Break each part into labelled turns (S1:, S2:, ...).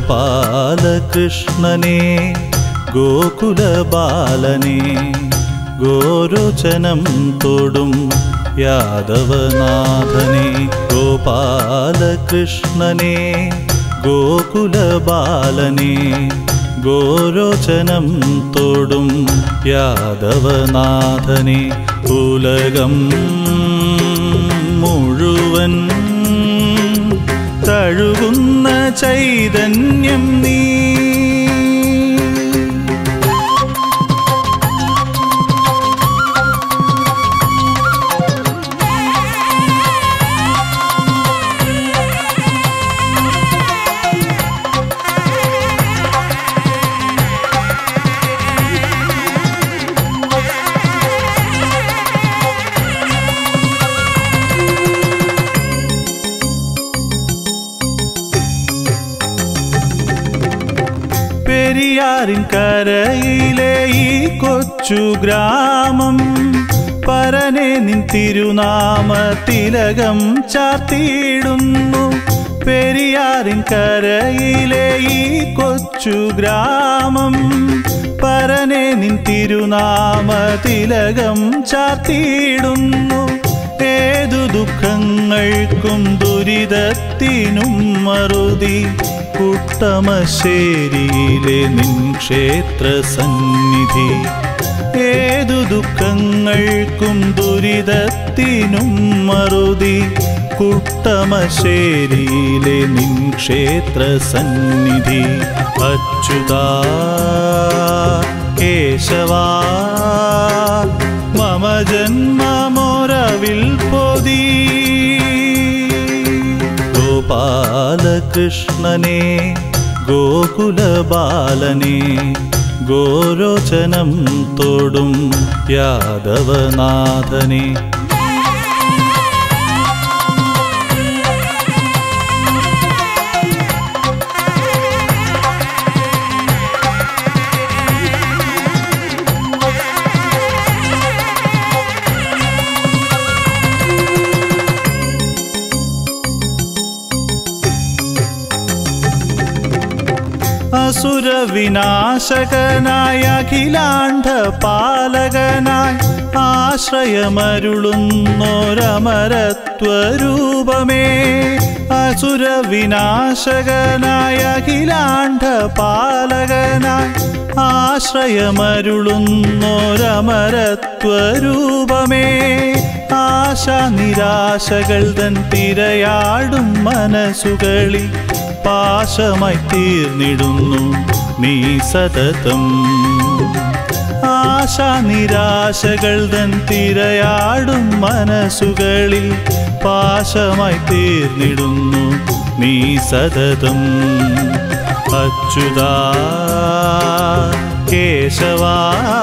S1: ഗോപാലകൃഷ്ണനെ ഗോകുലബാലനെ ഗോരോചനം തൊടും യാദവനാഥനെ ഗോപാലകൃഷ്ണനെ ഗോകുലബാലനെ ഗോരോചനം തൊടും യാദവനാഥനെ ഉലകം മുഴുവൻ തഴുകുന്ന ചൈതന്യം നീ പെരിയാറിൻ കരയിലെ ഈ കൊച്ചു ഗ്രാമം പരനെ നിൻ തിരുനാമ തിലകം ചാർത്തിയിടുന്നു പെരിയാറിൻ കരയിലെ ഈ കൊച്ചു ഗ്രാമം പരനെ നിൻ തിരുനാമ തിലകം ചാർത്തിയിടുന്നു ഏതു ദുഃഖങ്ങൾക്കും ദുരിതത്തിനും മറുതി കുട്ടമശ്ശേരിയിലെ നിൻ ക്ഷേത്ര സന്നിധി ഏതു ദുഃഖങ്ങൾക്കും ദുരിതത്തിനും മറുതി കുട്ടമശ്ശേരിയിലെ നിൻ ക്ഷേത്ര സന്നിധി അച്യുതാ കേശവാ മമ ജന്മമൊരവിൽ പൊതി ഗോപാലകൃഷ്ണനെ ഗോകുലബാലനെ ഗോരോചനം തൊടും യാദവനാഥനെ അസുര വിനാശകനായ അഖിലാണ്ഡ പാലകനായി ആശ്രയമരുളുന്നൊരമരത്വരൂപമേ അസുര വിനാശകനായ അഖിലാണ്ഡ പാലകനായി ആശ്രയമരുളുന്നൊരമരത്വരൂപമേ ആശ നിരാശകൾ തൻ തിരയാടും മനസ്സുകളിൽ പാശമായി തീർന്നിടുന്നു നീ സതതം ആശ നിരാശകൾ തൻ തിരയാടും മനസ്സുകളിൽ പാശമായി തീർന്നിടുന്നു നീ സതതം അച്യുതാ കേശവാ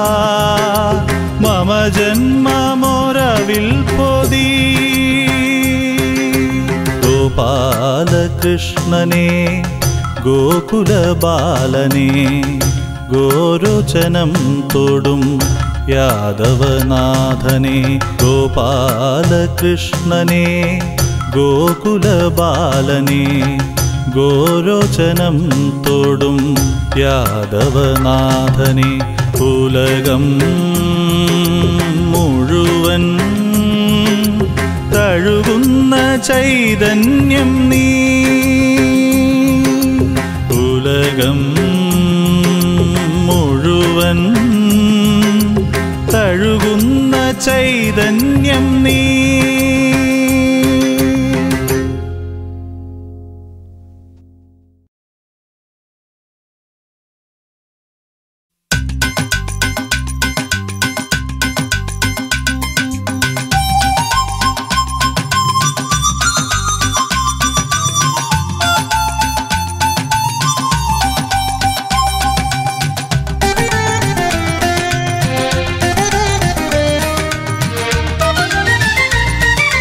S1: മമ ജന്മമൊരവിൽ പൊതി ഗോപാലകൃഷ്ണനെ ഗോകുലബാലനെ ഗോരോചനം തൊടും യാദവനാഥനെ ഗോപാലകൃഷ്ണനെ ഗോകുലബാലനെ ഗോരോചനം തൊടും യാദവനാഥനെ ഉലകം മുഴുവൻ തഴുകുന്ന ചൈതന്യം നീ ഉലകം മുഴുവൻ തഴുകുന്ന ചൈതന്യം നീ
S2: Thank you.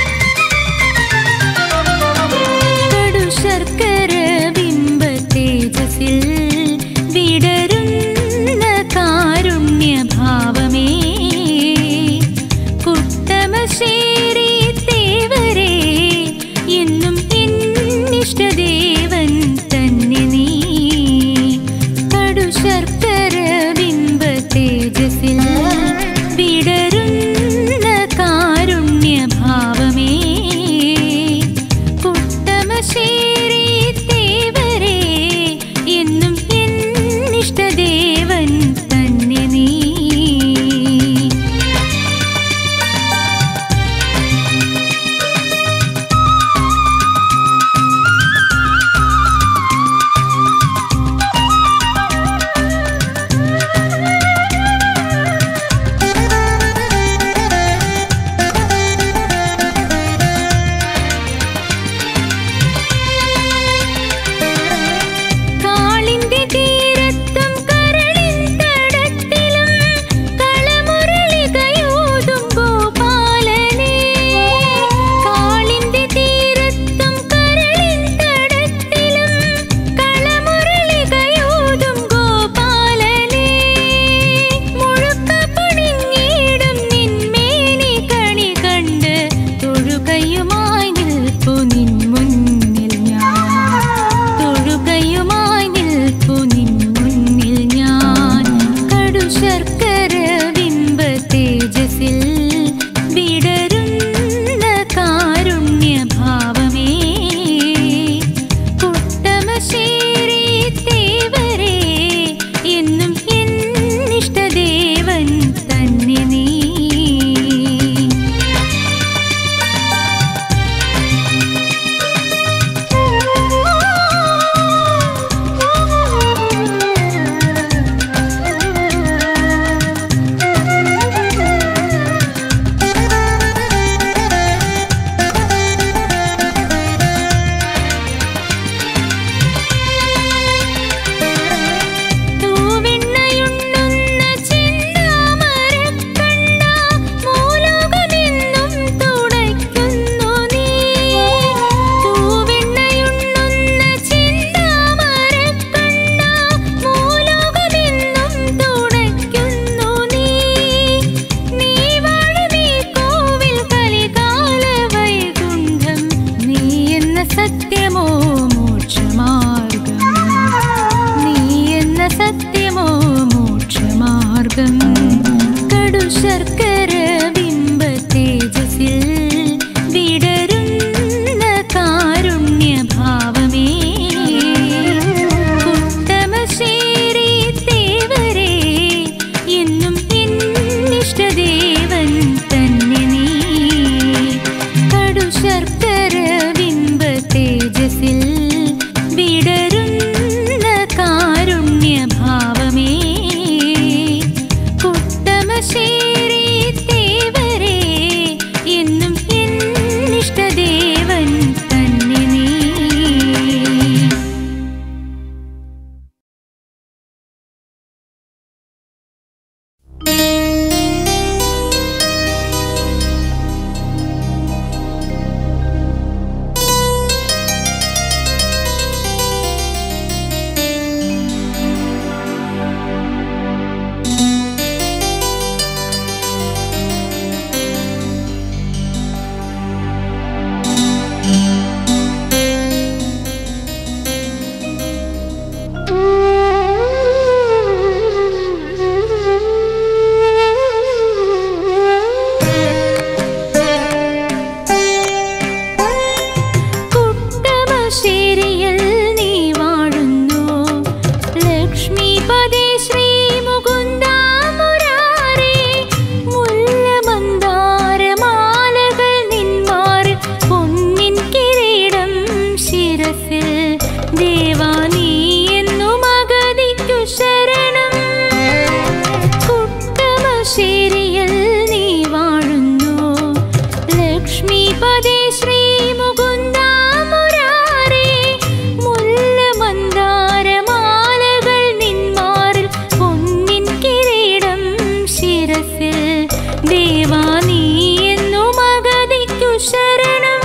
S2: ലക്ഷ്മീപദേ ശ്രീ മുകുന്ദ മുരാരേ മുല്ല മന്ദാരമാലകൾ നിന്മാറിൽ പൊന്നിൻ കിരീടം ശിരസിൽ ദേവാ നീ എന്നു മഗതിക്കു ശരണം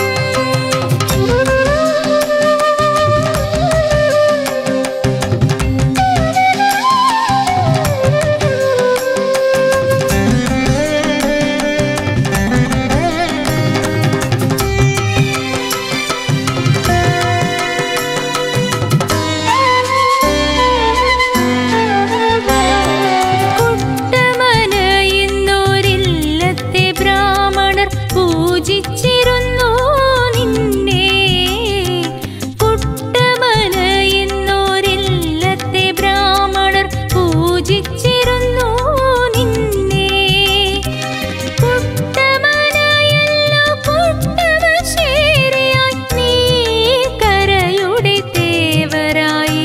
S2: കുട്ടമനയുന്നോരില്ലത്തെ ബ്രാഹ്മണർ പൂജിച്ചിരുന്നു നിന്നെ കുട്ടമനയുന്നോരില്ലത്തെ ബ്രാഹ്മണർ പൂജിച്ചിരുന്നു നിന്നെ കുട്ടമനയല്ലോ കുട്ടമശേരിയായി നീ കരയുടെ തേവരായി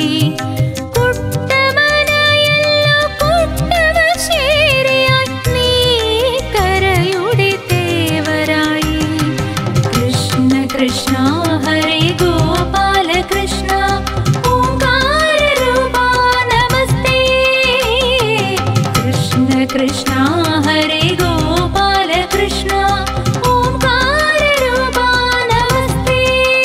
S2: കുട്ടമനയല്ലോ കുട്ടമശേരിയായി നീ കരയുടെ തേവരായി കൃഷ്ണ കൃഷ്ണ ഹരേ ഗോപാല കൃഷ്ണ ഓംകാര രൂപാ നമസ്തേ കൃഷ്ണ കൃഷ്ണ ഹരേ ഗോപാല കൃഷ്ണ ഓംകാര രൂപാ നമസ്തേ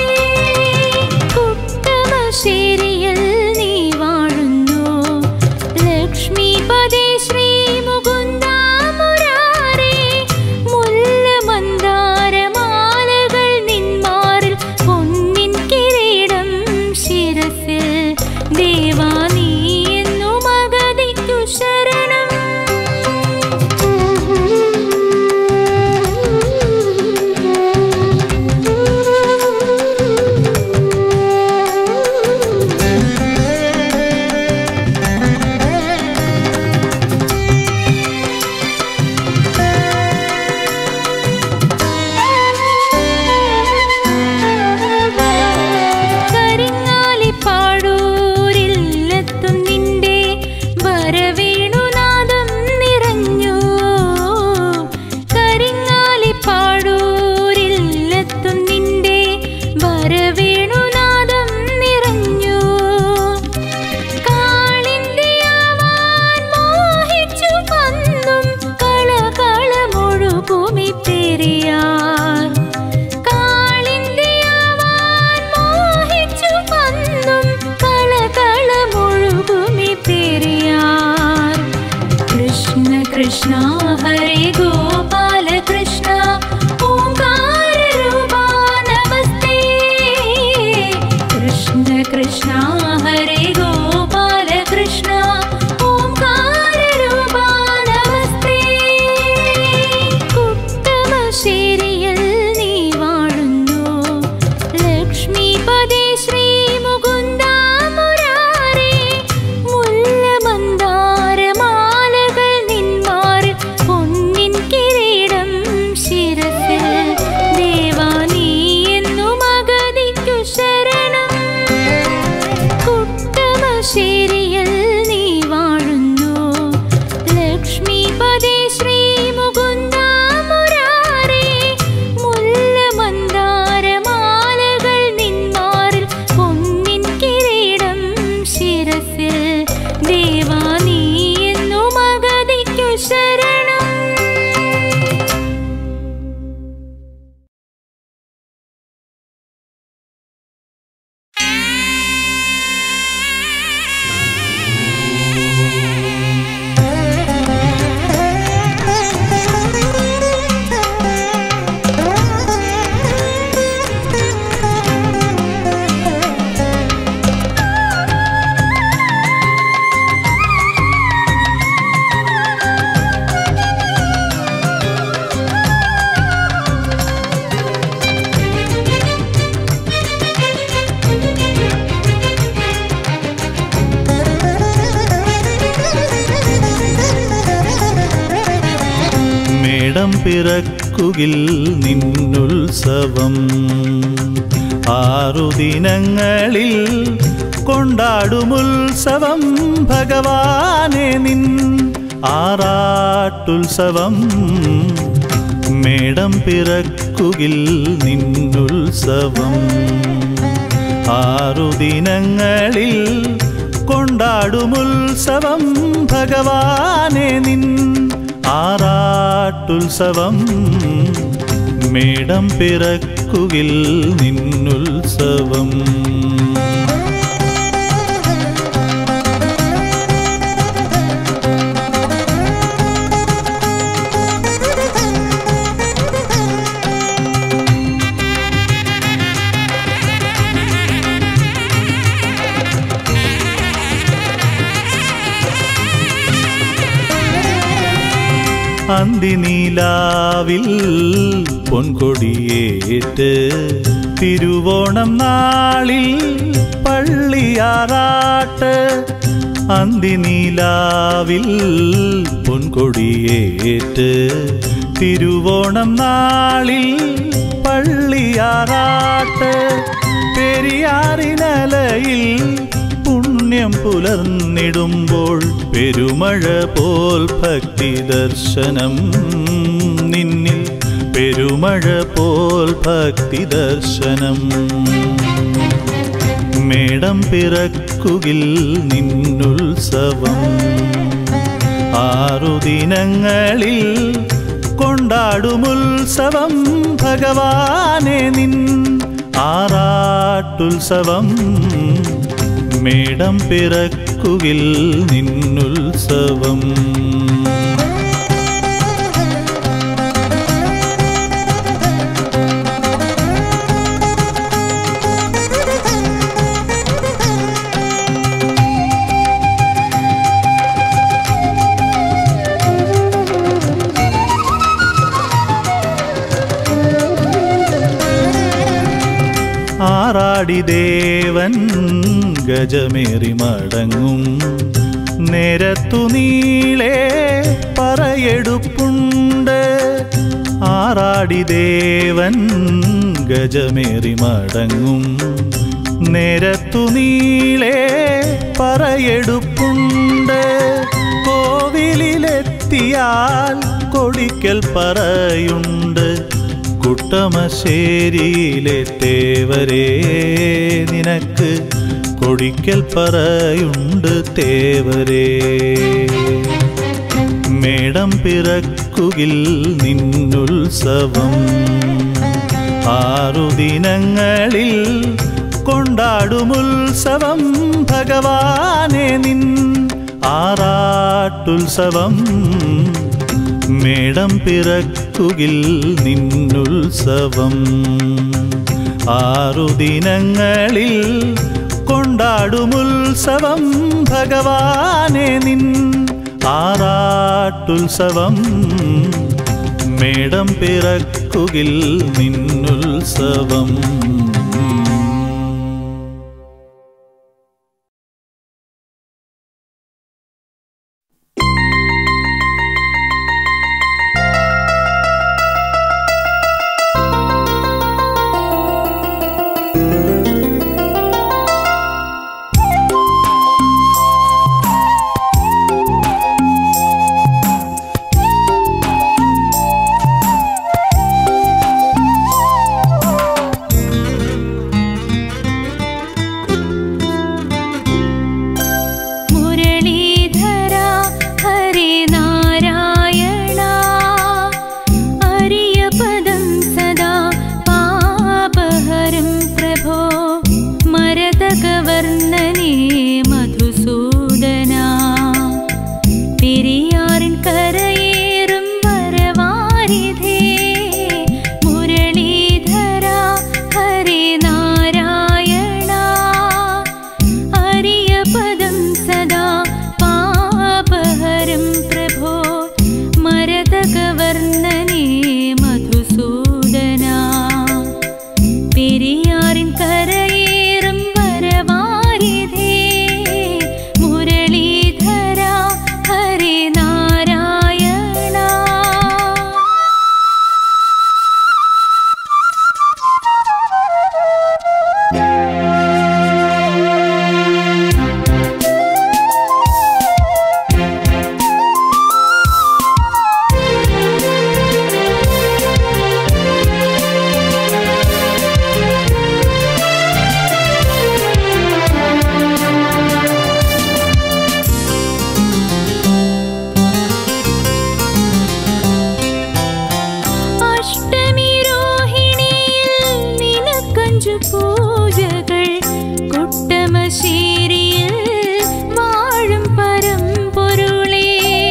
S2: കുട്ടമശ്ശേരിയിൽ നീ വാഴുന്നു ലക്ഷ്മീപദേ ശ്രീ മുകുന്ദ മുരാരേ മുല്ല മന്ദാരമാലകൾ നിന്മാറിൽ പൊന്നിൻ കിരീടം ശിരസിൽ ദേവാ നീ എന്നു മഗതിക്കു ശരണം കരിങ്ങാലിപ്പാടൂരില്ലെത്തും നിന്റെ വരവേണുനാദം നിറഞ്ഞു കരിങ്ങാലിപ്പാടൂരില്ലെത്തും നിന്റെ വരവേണുനാദം നിറഞ്ഞു കാളിന്തിയാവാൻ മോഹിച്ചു വന്നും കളകളമൊഴുകുമി പെരിയാർ കാളിന്തിയാവാൻ മോഹിച്ചു വന്നും കളകളമൊഴുകുമി പെരിയാർ കൃഷ്ണ കൃഷ്ണ ഹരേ ഗോപാല കൃഷ്ണ ഓംകാര രൂപാ നമസ്തേ കൃഷ്ണ കൃഷ്ണ ഹരേ ഗോപാല കൃഷ്ണ ഓംകാര രൂപാ നമസ്തേ കുട്ടമശ്ശേരിയിൽ നീ വാഴുന്നു ലക്ഷ്മീപദേ ശ്രീ മുകുന്ദ മുരാരേ മുല്ല മന്ദാരമാലകൾ നിന്മാറിൽ പൊന്നിൻ കിരീടം ശിരസിൽ ദേവാ നീ എന്നു മഗതിക്കു ശരണം കുട്ടമശ്ശേരിയിൽ നീ വാഴുന്നു ലക്ഷ്മീപദേ ശ്രീ മുകുന്ദ മുരാരേ മുല്ല മന്ദാരമാലകൾ നിന്മാറിൽ പൊന്നിൻ കിരീടം ശിരസിൽ ദേവാ നീ എന്നു മഗതിക്കു ശരണം
S1: മേടം പിറക്കുകിൽ നിന്നുത്സവം ആറു ദിനങ്ങളിൽ കൊണ്ടാടുമുത്സവം ഭഗവാനെ നിൻ ആറാട്ടുത്സവം മേടം മേടം പിറക്കുകിൽ നിന്നുത്സവം ആറു ദിനങ്ങളിൽ കൊണ്ടാടുമുത്സവം ഭഗവാനെ നിൻ ആറാട്ടുത്സവം മേടം പിറക്കുകിൽ നിന്നുത്സവം അന്തിനീലാവിൽ പൊൻകൊടിയേറ്റ് തിരുവോണം നാളിൽ പള്ളിയാറാട്ട് അന്തിനീലാവിൽ പൊൻകൊടിയേറ്റ് തിരുവോണം നാളിൽ പള്ളിയാറാട്ട് പെരിയാറിനലയിൽ പുണ്യം പുലർന്നിടുമ്പോൾ പെരുമഴ പോൽ ഭക്തി ദർശനം നിന്നിൽ പെരുമഴ പോൽ ഭക്തി ദർശനം മേടം പിറക്കുകിൽ നിന്നുത്സവം ആറു ദിനങ്ങളിൽ കൊണ്ടാടുമുത്സവം ഭഗവാനെ നിൻ ആറാട്ടുത്സവം മേടം പിറക്കുകിൽ നിന്നുത്സവം ആറാടിദേവൻ ഗജമേറി മടങ്ങും നേരത്തു നീളെ പറയെടുപ്പുണ്ട് ആറാടിദേവൻ ഗജമേറി മടങ്ങും നേരത്തു നീളെ പറയെടുപ്പുണ്ട് കോവിലിലെത്തിയാൽ കൊടിക്കൽ പറയുണ്ട് കുട്ടമശ്ശേരിയിലെ തേവരേ നിനക്ക് കൊടിക്കൽ പറയുണ്ട് തേവരേ മേടം പിറക്കുകിൽ നിന്നുത്സവം ആറു ദിനങ്ങളിൽ കൊണ്ടാടുമുത്സവം ഭഗവാനെ നിൻ ആറാട്ടുത്സവം മേടം പിറക്കുകിൽ നിന്നുത്സവം ആറു ദിനങ്ങളിൽ കൊണ്ടാടുമുത്സവം ഭഗവാനെ നിൻ ആറാട്ടുത്സവം മേടം പിറക്കുകിൽ നിന്നുത്സവം
S2: നിനക്കഞ്ചു പൂജകൾ കൊട്ടമശ്ശേരിയിൽ വാഴും പരമ്പൊരുളേ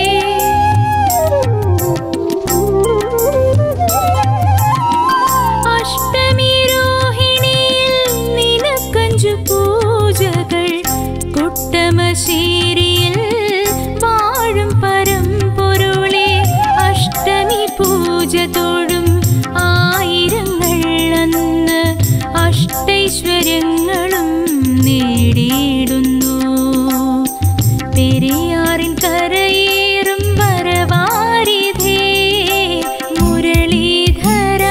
S2: അഷ്ടമി രോഹിണിയിൽ നിനക്കഞ്ചു പൂജകൾ കൊട്ടമശ്ശേരിയിൽ വാഴും പരമ്പൊരുളെ അഷ്ടമി പൂജ തോഴും ആയിരങ്ങൾ അന്ന് അഷ്ടൈശ്വര്യങ്ങളും നേടിയിടുന്നു പെരിയാറിൻ കരയേറും വരവാരിധേ മുരളീധര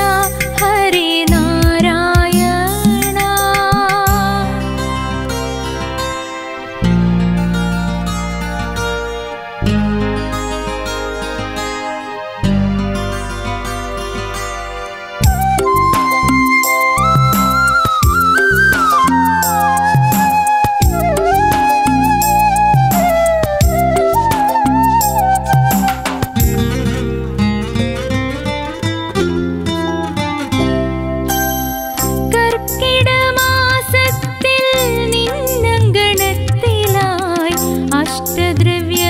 S2: ഹരിനാരായണ കർക്കിടമാസത്തിൽ നിന്നങ്കണത്തിലായി അഷ്ടദ്രവ്യ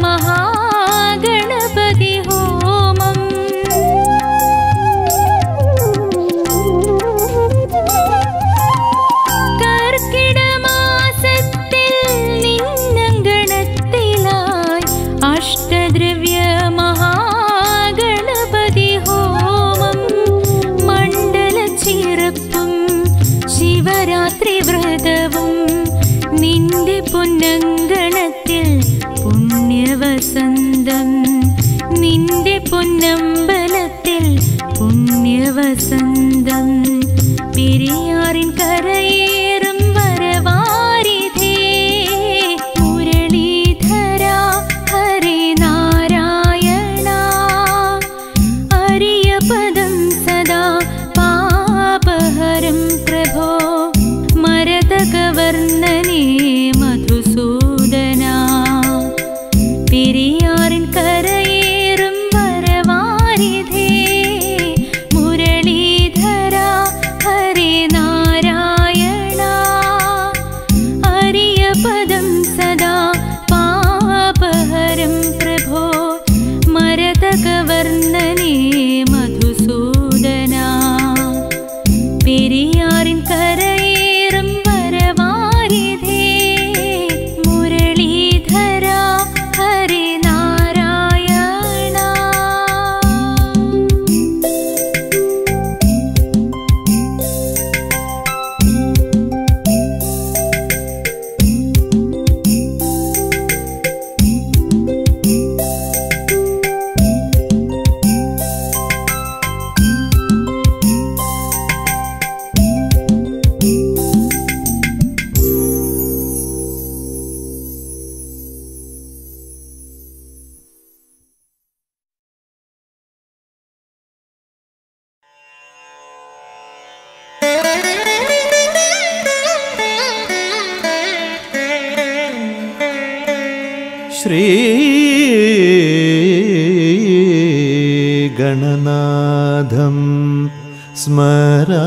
S2: മഹാഗണപതി ഹോമം കർക്കിടമാസത്തിൽ നിന്നങ്കണത്തിലായി അഷ്ടദ്രവ്യ മഹാഗണപതി ഹോമം മണ്ഡല ചിറപ്പും ശിവരാത്രി വ്രതവും നിന്റെ പൊന്നങ്കണത്തിൽ പുണ്യവസന്തം നിന്റെ പൊന്നമ്പലത്തിൽ പുണ്യവസന്തം പെരിയാറിൻ കരയേറും വരവാരിധേ മുരളീധര ഹരിനാരായണ അരിയപദം സദാ പാപഹരം പ്രഭോ മരതകവർണ്ണനേ മധുസൂദന പെരിയാറിൻ കരയേറും വരവാരിധേ മുരളീധര ഹരിനാരായണ അരിയപദം സദാ പാപഹരം പ്രഭോ മരതകവർണ്ണനേ മധുസൂദന പെരിയാറിൻ കരയേറും വരവാരിധേ മുരളീധര ഹരിനാരായണ
S1: ശ്രീഗണനാഥം സ്മരാമി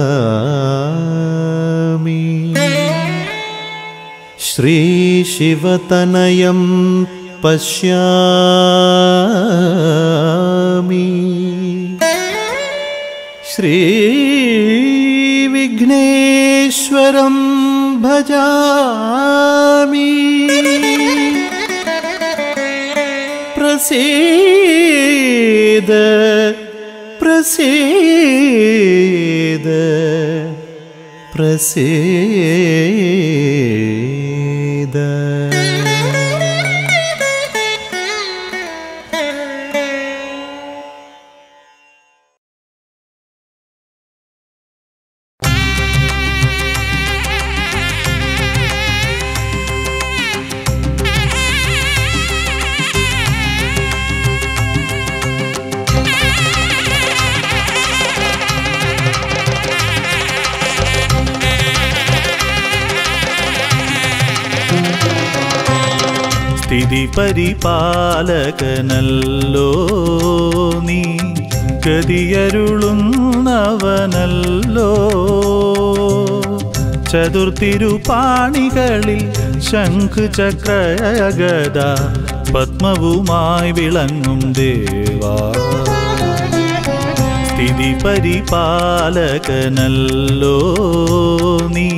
S1: ശ്രീശിവതനയം പശ്യാമി ശ്രീവിഘ്നേശ്വരം ഭജാമി പ്രസീദ പ്രസീദ പ്രസീദ സ്ഥിതി പരിപാലകനല്ലോ നീ ഗതിയരുളുന്നവനല്ലോ ചതുർത്തിരുപാണികളിൽ ശംഖ് ചക്രഗദ പത്മവുമായി വിളങ്ങും ദേവാ സ്ഥിതി പരിപാലകനല്ലോ നീ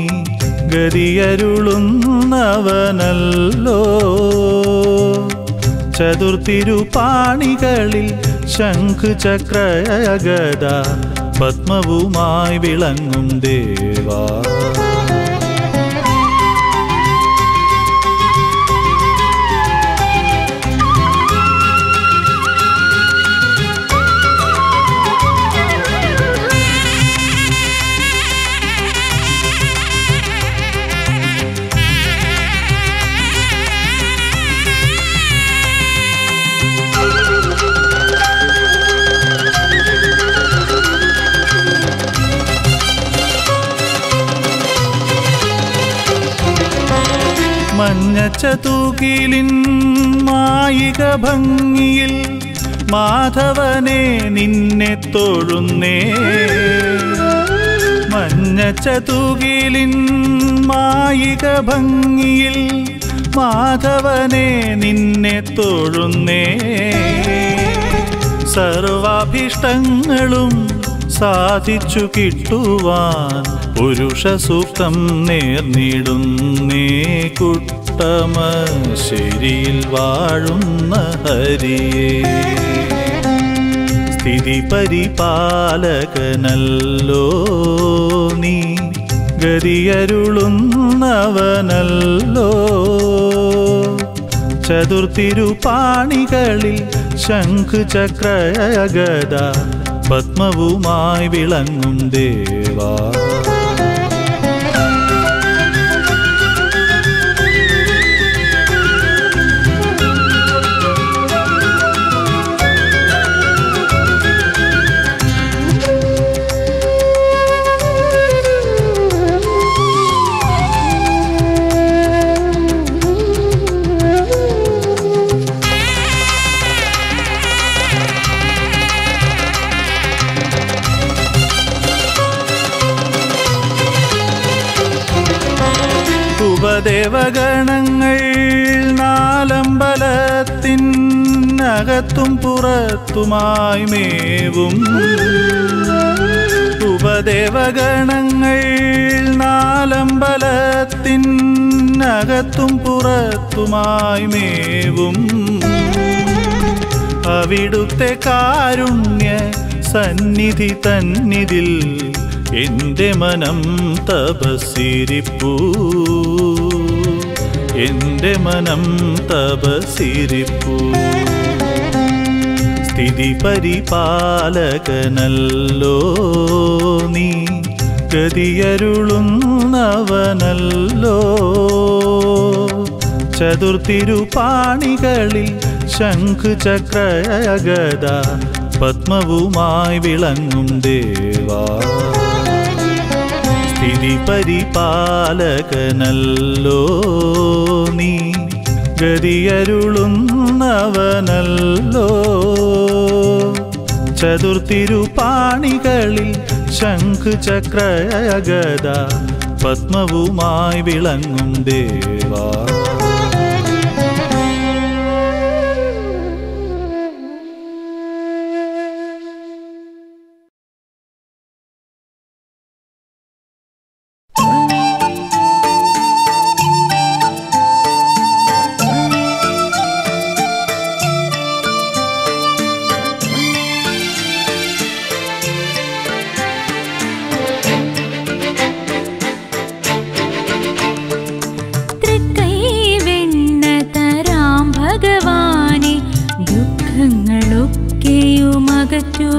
S1: ഗതിയരുളുന്നവനല്ലോ ചതുർത്തിരുപാണികളിൽ ശംഖ് ചക്രഗദ പത്മവുമായി വിളങ്ങും ദേവാ മഞ്ഞച്ചതൂകിലിൻ മായിക ഭംഗിയിൽ മാധവനെ നിന്നെ തൊഴുന്നേ മഞ്ഞച്ചതൂകിലിൻ മായിക ഭംഗിയിൽ മാധവനെ നിന്നെ തൊഴുന്നേ സർവാഭിഷ്ടങ്ങളും സാധിച്ചു കിട്ടുവാൻ പുരുഷ സൂക്തം നേർന്നിടുന്നേ കുട്ടമ ശരിയിൽ വാഴുന്ന ഹരിയേ സ്ഥിതി പരിപാലകനല്ലോ നീ ഗതിയരുളുന്നവനല്ലോ ചതുർത്തിരുപാണികളിൽ ശംഖ് ചക്രഗദ പത്മവുമായി വിളങ്ങും ദേവാ ഉപദേവഗണങ്ങൾ നാലമ്പലത്തിനകത്തും പുറത്തുമായി മേവും ഉപദേവഗണങ്ങൾ നാലമ്പലത്തിനകത്തും പുറത്തുമായി മേവും അവിടുത്തെ കാരുണ്യ സന്നിധി തന്നിതിൽ എൻ്റെ മനം തപസിരിപ്പൂ എൻ്റെ മനം തപസിരിപ്പൂ സ്ഥിതി പരിപാലകനല്ലോ നീ ഗതിയരുളുന്നവനല്ലോ ചതുർത്തിരുപാണികളിൽ ശംഖ് ചക്രഗദ പത്മവുമായി വിളങ്ങും ദേവാ സ്ഥിതി പരിപാലകനല്ലോ നീ ഗതിയരുളുന്നവനല്ലോ ചതുർത്തിരുപാണികളിൽ ശംഖ് ചക്രഗദ പത്മവുമായി വിളങ്ങും ദേവാ
S2: തൃക്കൈ വെണ്ണ തരാം ഭഗവാനെ ദുഃഖങ്ങളൊക്കെയുമകറ്റൂ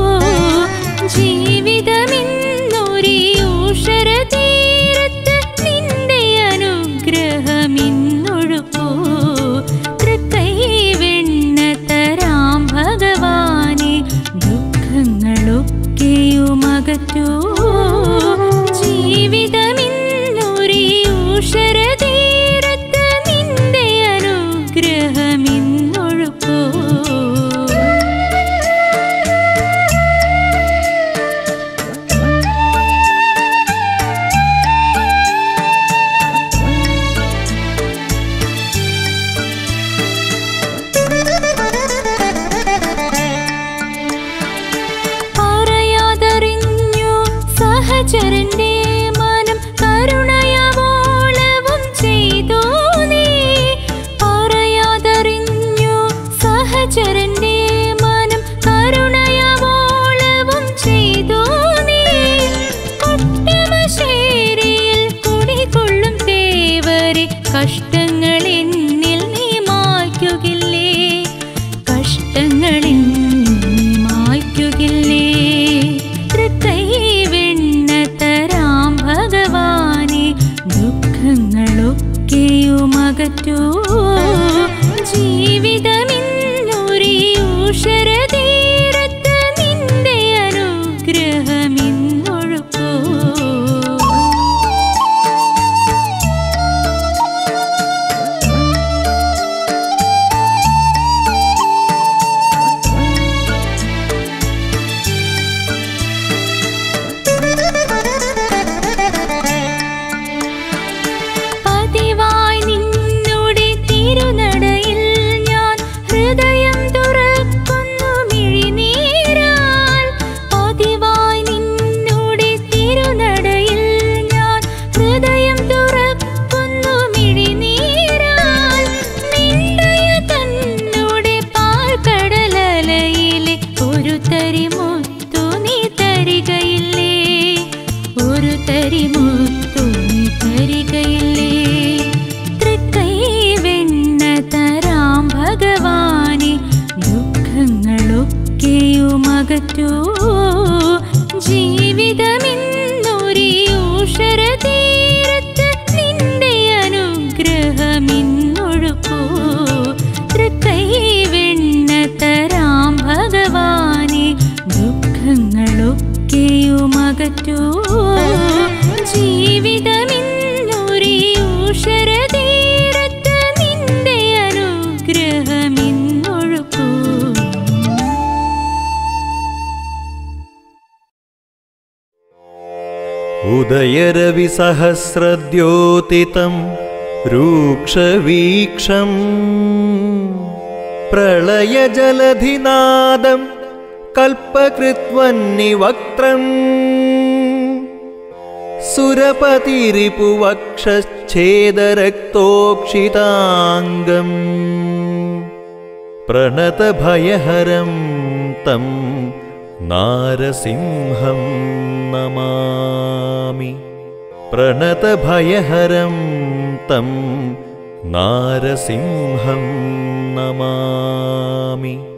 S2: ജീവിതമെന്നൊരിയൂഷര തീരത്ത് നിന്റെ അനുഗ്രഹമിന്നൊഴുക്കൂ തൃക്കൈ വെണ്ണ തരാം ഭഗവാനെ ദുഃഖങ്ങളൊക്കെയുമകറ്റൂ ജീവിതമിന്നൊരിയൂഷര തീരത്ത് നിന്റെ അനുഗ്രഹമിന്നൊഴുക്കൂ തരിമുത്തുണി തരികയില്ലേ തൃക്കൈ വെണ്ണ തരാം ഭഗവാനെ ദുഃഖങ്ങളൊക്കെയുമകറ്റൂ ജീവിതമെന്നൊരു ഊഷരതീരത്ത് നിന്റെ അനുഗ്രഹമിന്നൊഴുക്കൂ തൃക്കൈ വെണ്ണ തരാം ഭഗവാനെ ദുഃഖങ്ങളൊക്കെയുമകറ്റൂ ജീവിതമെന്നൊരു ഊഷരതീരത്ത് നിന്റെ അനുഗ്രഹമിന്നൊഴുക്കൂ
S3: ഉദയരവിസഹസ്രദ്യോതിതം രൂക്ഷവീക്ഷം പ്രളയജലധിനാദം കൽപ്പകൃത്വന്നിവക്ത്രം സുരപതിരിപുവക്ഷച്ഛേദരക്തോക്ഷിതാംഗം പ്രണതഭയഹരം തം നാരസിംഹം നമാമി പ്രണതഭയഹരം തം നാരസിംഹം നമാമി